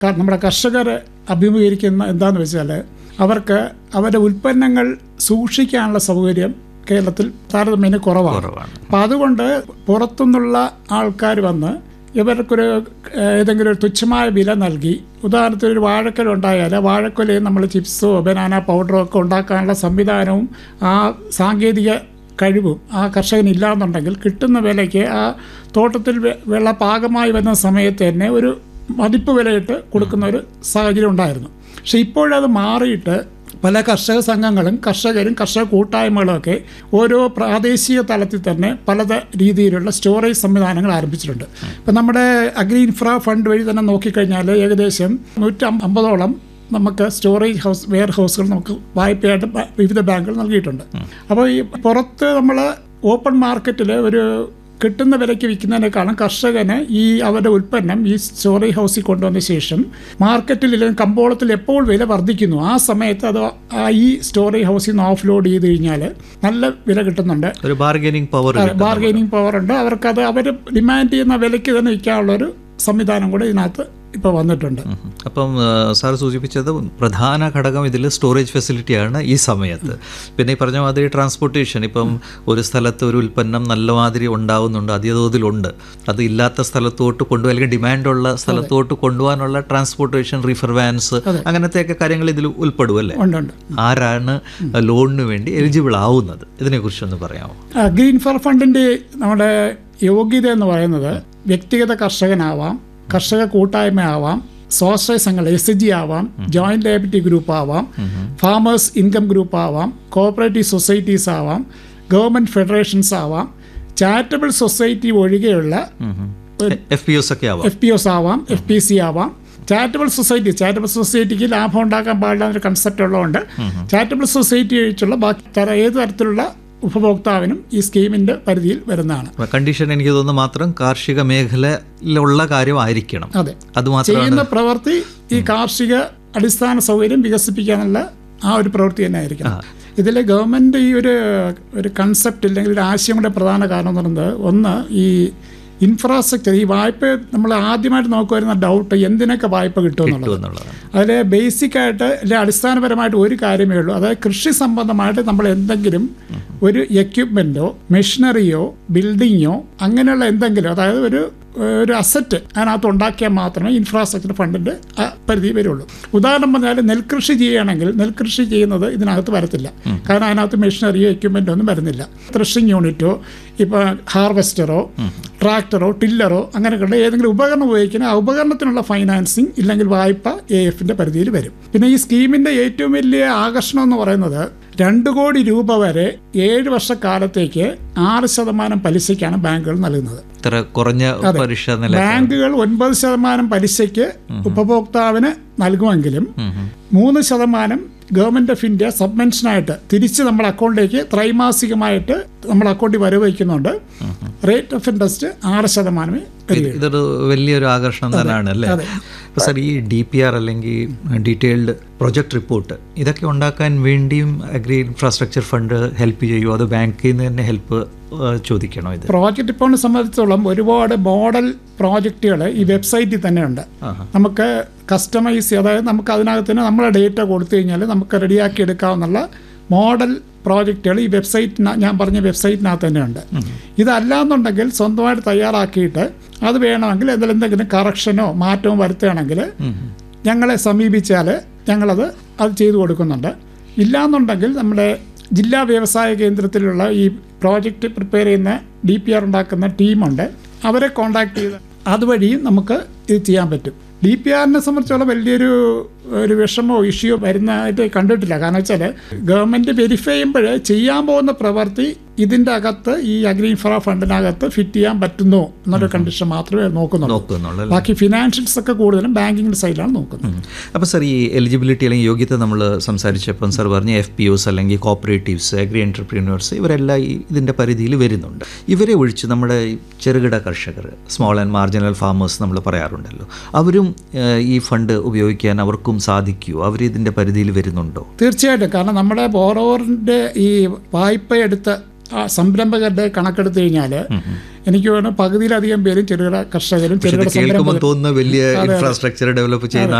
ക- നമ്മുടെ കർഷകർ അഭിമുഖീകരിക്കുന്ന എന്താന്ന് വെച്ചാൽ അവർക്ക് അവരുടെ ഉൽപ്പന്നങ്ങൾ സൂക്ഷിക്കാനുള്ള സൗകര്യം കേരളത്തിൽ താരതമ്യേന കുറവാണ് കുറവാണ് അപ്പം അതുകൊണ്ട് പുറത്തുനിന്നുള്ള ആൾക്കാർ വന്ന് ഇവർക്കൊരു ഏഹ്, ഏതെങ്കിലും ഒരു തുച്ഛമായ വില നൽകി ഉദാഹരണത്തിന് ഒരു വാഴക്കൊല ഉണ്ടായാൽ ആ വാഴക്കൊലയിൽ നമ്മൾ ചിപ്സോ ബനാന പൗഡറോ ഒക്കെ ഉണ്ടാക്കാനുള്ള സംവിധാനവും ആ സാങ്കേതിക കഴിവും ആ കർഷകന് ഇല്ലാന്നുണ്ടെങ്കിൽ കിട്ടുന്ന വിലയ്ക്ക് ആ തോട്ടത്തിൽ വെ- വെള്ള പാകമായി വരുന്ന സമയത്ത് തന്നെ ഒരു മതിപ്പ് വിലയിട്ട് കൊടുക്കുന്ന ഒരു സാഹചര്യം ഉണ്ടായിരുന്നു പക്ഷെ ഇപ്പോഴത് മാറിയിട്ട് പല കർഷക സംഘങ്ങളും കർഷകരും കർഷക കൂട്ടായ്മകളും ഒക്കെ ഓരോ പ്രാദേശിക തലത്തിൽ തന്നെ പല രീതിയിലുള്ള സ്റ്റോറേജ് സംവിധാനങ്ങൾ ആരംഭിച്ചിട്ടുണ്ട് ഇപ്പം നമ്മുടെ അഗ്രി ഇൻഫ്ര ഫണ്ട് വഴി തന്നെ നോക്കിക്കഴിഞ്ഞാൽ ഏകദേശം നൂറ്റി അമ്പതോളം നമുക്ക് സ്റ്റോറേജ് ഹൗസ് വെയർ ഹൗസുകൾ നമുക്ക് വായ്പയായിട്ട് ബ- വിവിധ ബാങ്കുകൾ നൽകിയിട്ടുണ്ട് അപ്പോൾ ഈ പുറത്ത് നമ്മൾ ഓപ്പൺ മാർക്കറ്റിൽ ഒരു കിട്ടുന്ന വിലയ്ക്ക് വിൽക്കുന്നതിനേക്കാളും കർഷകന് ഈ അവരുടെ ഉൽപ്പന്നം ഈ സ്റ്റോറേജ് ഹൗസിൽ കൊണ്ടുവന്ന ശേഷം മാർക്കറ്റിൽ അല്ലെങ്കിൽ കമ്പോളത്തിൽ എപ്പോൾ വില വർദ്ധിക്കുന്നു ആ സമയത്ത് അത് ആ ഈ സ്റ്റോറേജ് ഹൗസിൽ നിന്ന് ഓഫ് ലോഡ് ചെയ്ത് കഴിഞ്ഞാൽ നല്ല വില കിട്ടുന്നുണ്ട് ഒരു ബാർഗനിങ് പവർ ബാർഗൈനിങ് പവർ ഉണ്ട് അവർക്കത് അവർ ഡിമാൻഡ് ചെയ്യുന്ന വിലയ്ക്ക് തന്നെ വിൽക്കാനുള്ളൊരു സംവിധാനം കൂടെ ഇതിനകത്ത് ഇപ്പോൾ വന്നിട്ടുണ്ട് അപ്പം സാർ സൂചിപ്പിച്ചത് പ്രധാന ഘടകം ഇതിൽ സ്റ്റോറേജ് ഫെസിലിറ്റിയാണ് ഈ സമയത്ത് പിന്നെ ഈ പറഞ്ഞ മാതിരി ട്രാൻസ്പോർട്ടേഷൻ ഇപ്പം ഒരു സ്ഥലത്ത് ഒരു ഉൽപ്പന്നം നല്ല മാതിരി ഉണ്ടാവുന്നുണ്ട് അധിക തോതിലുണ്ട് അത് ഇല്ലാത്ത സ്ഥലത്തോട്ട് കൊണ്ടുപോയി അല്ലെങ്കിൽ ഡിമാൻഡുള്ള സ്ഥലത്തോട്ട് കൊണ്ടുപോകാനുള്ള ട്രാൻസ്പോർട്ടേഷൻ റിഫർ വാൻസ് അങ്ങനത്തെയൊക്കെ കാര്യങ്ങൾ ഇതിൽ ഉൾപ്പെടും അല്ലേ ഉണ്ട് ഉണ്ട് ആരാണ് ലോണിന് വേണ്ടി എലിജിബിൾ ആവുന്നത് ഇതിനെക്കുറിച്ചൊന്ന് പറയാമോ ആ, ഗ്രീൻ ഫർ ഫണ്ടിൻ്റെ നമ്മുടെ യോഗ്യത എന്ന് പറയുന്നത് വ്യക്തിഗത കർഷകനാവാം കർഷക കൂട്ടായ്മയാവാം സ്വാശ്രയ സംഘങ്ങൾ എസ് ജി ആവാം ജോയിന്റ് ലയബിലിറ്റി ഗ്രൂപ്പ് ആവാം ഫാമേഴ്സ് ഇൻകം ഗ്രൂപ്പ് ആവാം കോഓപ്പറേറ്റീവ് സൊസൈറ്റീസ് ആവാം ഗവൺമെൻറ് ഫെഡറേഷൻസ് ആവാം ചാരിറ്റബിൾ സൊസൈറ്റി ഒഴികെയുള്ള എഫ് പി എസ് ഒക്കെ ആവാം എഫ് പി ഒസ് ആവാം എഫ് പി സി ആവാം ചാരിറ്റബിൾ സൊസൈറ്റി ചാരിറ്റബിൾ സൊസൈറ്റിക്ക് ലാഭം ഉണ്ടാക്കാൻ പാടില്ല എന്നൊരു കൺസെപ്റ്റ് ഉള്ളതുകൊണ്ട് ചാരിറ്റബിൾ സൊസൈറ്റി ഒഴിച്ചുള്ള ബാക്കി തര- ഏത് തരത്തിലുള്ള ഉപഭോക്താവിനും ഈ സ്കീമിന്റെ പരിധിയിൽ വരുന്നതാണ് കണ്ടീഷൻ എനിക്ക് തോന്നുന്നു മാത്രം കാർഷിക മേഖലയിലുള്ള കാര്യമായിരിക്കണം അതെ അത് മാത്രമാണ് ചെയ്യുന്ന പ്രവൃത്തി ഈ കാർഷിക അടിസ്ഥാന സൗകര്യം വികസിപ്പിക്കാനുള്ള ആ ഒരു പ്രവൃത്തി തന്നെ ആയിരിക്കണം ഇതിൽ ഗവൺമെൻറ് ഈ ഒരു ഒരു കൺസെപ്റ്റ് അല്ലെങ്കിൽ ഒരു ആശയം കൂടെ പ്രധാന കാരണം എന്ന് പറയുന്നത് ഒന്ന് ഈ ഇൻഫ്രാസ്ട്രക്ചർ ഈ വായ്പ നമ്മൾ ആദ്യമായിട്ട് നോക്കി വരുന്ന ഡൗട്ട് എന്തിനൊക്കെ വായ്പ കിട്ടുമെന്നുള്ളത് എന്നുള്ളതാണ് അതിൽ ബേസിക് ആയിട്ട് അല്ലെ അടിസ്ഥാനപരമായിട്ട് ഒരു കാര്യമേ ഉള്ളൂ അതായത് കൃഷി സംബന്ധമായിട്ട് നമ്മൾ എന്തെങ്കിലും ഒരു എക്യുപ്മെൻറ്റോ മെഷീനറിയോ ബിൽഡിങ്ങോ അങ്ങനെയുള്ള എന്തെങ്കിലും അതായത് ഒരു ഒരു അസറ്റ് അതിനകത്ത് ഉണ്ടാക്കിയാൽ മാത്രമേ ഇൻഫ്രാസ്ട്രക്ചർ ഫണ്ടിൻ്റെ പരിധി വരുള്ളൂ ഉദാഹരണം പറഞ്ഞാൽ നെൽകൃഷി ചെയ്യുകയാണെങ്കിൽ നെൽകൃഷി ചെയ്യുന്നത് ഇതിനകത്ത് വരത്തില്ല കാരണം അതിനകത്ത് മെഷീനറിയോ എക്യുപ്മെൻറ്റോ ഒന്നും വരുന്നില്ല ത്രഷിങ് യൂണിറ്റോ ഇപ്പോൾ ഹാർവെസ്റ്ററോ ട്രാക്ടറോ ടില്ലറോ അങ്ങനെയൊക്കെയുള്ള ഏതെങ്കിലും ഉപകരണം ഉപയോഗിക്കുന്ന ആ ഉപകരണത്തിനുള്ള ഫൈനാൻസിങ് ഇല്ലെങ്കിൽ വായ്പ എ എഫിൻ്റെ പരിധിയിൽ വരും പിന്നെ ഈ സ്കീമിൻ്റെ ഏറ്റവും വലിയ ആകർഷണം എന്ന് പറയുന്നത് രണ്ട് കോടി രൂപ വരെ ഏഴ് വർഷക്കാലത്തേക്ക് ആറ് ശതമാനം പലിശയ്ക്കാണ് ബാങ്കുകൾ നൽകുന്നത് ഇത്ര കുറഞ്ഞ പലിശ നില ബാങ്കുകൾ ഒൻപത് ശതമാനം പലിശയ്ക്ക് ഉപഭോക്താവിന് നൽകുമെങ്കിലും മൂന്ന് ശതമാനം ഗവൺമെന്റ് ഓഫ് ഇന്ത്യ സബ്മെൻഷനായിട്ട് തിരിച്ച് നമ്മുടെ അക്കൗണ്ടിലേക്ക് ത്രൈമാസികമായിട്ട് നമ്മുടെ അക്കൗണ്ടിൽ വരവ് വയ്ക്കുന്നുണ്ട് റേറ്റ് ഓഫ് ഇൻട്രസ്റ്റ് ആറ് ശതമാനമേ വരികയുള്ളൂ ഇതൊരു വലിയൊരു ആകർഷണം തന്നെയാണ് അല്ലേ അപ്പോൾ സാർ ഈ ഡി പി ആർ അല്ലെങ്കിൽ ഡീറ്റെയിൽഡ് പ്രൊജക്ട് റിപ്പോർട്ട് ഇതൊക്കെ ഉണ്ടാക്കാൻ വേണ്ടിയും അഗ്രി ഇൻഫ്രാസ്ട്രക്ചർ ഫണ്ട് ഹെൽപ്പ് ചെയ്യുമോ അത് ബാങ്കിൽ നിന്ന് തന്നെ ഹെൽപ്പ് ചോദിക്കണോ ഇത് പ്രോജക്റ്റ് ഇപ്പോൾ സംബന്ധിച്ചോളം ഒരുപാട് മോഡൽ പ്രോജക്റ്റുകൾ ഈ വെബ്സൈറ്റിൽ തന്നെ ഉണ്ട് ആഹാ. നമുക്ക് കസ്റ്റമൈസ് അതായത് നമുക്ക് അതിനകത്ത് തന്നെ നമ്മളെ ഡേറ്റ കൊടുത്തു കഴിഞ്ഞാൽ നമുക്ക് റെഡിയാക്കി എടുക്കാവുന്ന മോഡൽ പ്രോജക്റ്റുകൾ ഈ വെബ്സൈറ്റ് ഞാൻ പറഞ്ഞ വെബ്സൈറ്റിനകത്ത് തന്നെ ഉണ്ട് ഇതല്ലാന്നുണ്ടെങ്കിൽ സ്വന്തമായിട്ട് തയ്യാറാക്കിയിട്ട് അത് വേണമെങ്കിൽ അതിൽ എന്തെങ്കിലും കറക്ഷനോ മാറ്റമോ വരുത്തുകയാണെങ്കിൽ ഞങ്ങളെ സമീപിച്ചാൽ ഞങ്ങളത് അത് ചെയ്തു കൊടുക്കുന്നുണ്ട് ഇല്ലാന്നുണ്ടെങ്കിൽ നമ്മുടെ ജില്ലാ വ്യവസായ കേന്ദ്രത്തിലുള്ള ഈ പ്രോജക്റ്റ് പ്രിപ്പയർ ചെയ്യുന്ന ഡി പി ആർ ഉണ്ടാക്കുന്ന ടീമുണ്ട് അവരെ കോണ്ടാക്ട് ചെയ്ത് അതുവഴിയും നമുക്ക് ഇത് ചെയ്യാൻ പറ്റും ഡി പി ആറിനെ സംബന്ധിച്ചോളം വലിയൊരു ഒരു വിഷമോ ഇഷ്യോ വരുന്നതായിട്ട് കണ്ടിട്ടില്ല കാരണം വെച്ചാൽ ഗവൺമെൻറ് വെരിഫൈ ചെയ്യുമ്പോൾ ചെയ്യാൻ പോകുന്ന പ്രവൃത്തി ഇതിൻ്റെ അകത്ത് ഈ അഗ്രി ഇൻഫ്രാ ഫണ്ടിനകത്ത് ഫിറ്റ് ചെയ്യാൻ പറ്റുന്നോ എന്നൊരു കണ്ടീഷൻ മാത്രമേ നോക്കുന്നുള്ളൂ നോക്കുന്നുള്ളൂ അല്ലേ ബാക്കി ഫിനാൻഷ്യൽസ് ഒക്കെ കൂടുതലും ബാങ്കിങ്ങിൻ്റെ സൈഡിലാണ് നോക്കുന്നത് അപ്പോൾ സാർ ഈ എലിജിബിലിറ്റി അല്ലെങ്കിൽ യോഗ്യത നമ്മൾ സംസാരിച്ചപ്പം സാർ പറഞ്ഞ എഫ് പി ഒസ് അല്ലെങ്കിൽ കോപ്പറേറ്റീവ്സ് അഗ്രി എൻ്റർപ്രീനേഴ്സ് ഇവരെല്ലാം ഈ ഇതിൻ്റെ പരിധിയിൽ വരുന്നുണ്ട് ഇവരെ ഒഴിച്ച് നമ്മുടെ ഈ ചെറുകിട കർഷകർ സ്മോൾ ആൻഡ് മാർജിനൽ ഫാമേഴ്സ് നമ്മൾ പറയാറുണ്ടല്ലോ അവരും ഏഹ്, ഈ ഫണ്ട് ഉപയോഗിക്കാൻ അവർക്കും സാധിക്കുമോ അവർ ഇതിൻ്റെ പരിധിയിൽ വരുന്നുണ്ടോ തീർച്ചയായിട്ടും കാരണം നമ്മുടെ ബോറോവറിൻ്റെ ഈ വായ്പ എടുത്ത ആ സംരംഭകരുടെ കണക്കെടുത്ത് കഴിഞ്ഞാൽ എനിക്ക് തോന്നുന്നു പകുതിയിലധികം പേരും ചെറുകിട കർഷകരും ഇത് ചെറുകിട കേൾക്കുമ്പോൾ സംരംഭകരും തോന്നുന്ന വലിയ ഇൻഫ്രാസ്ട്രക്ചർ ഡെവലപ്പ് ചെയ്യുന്ന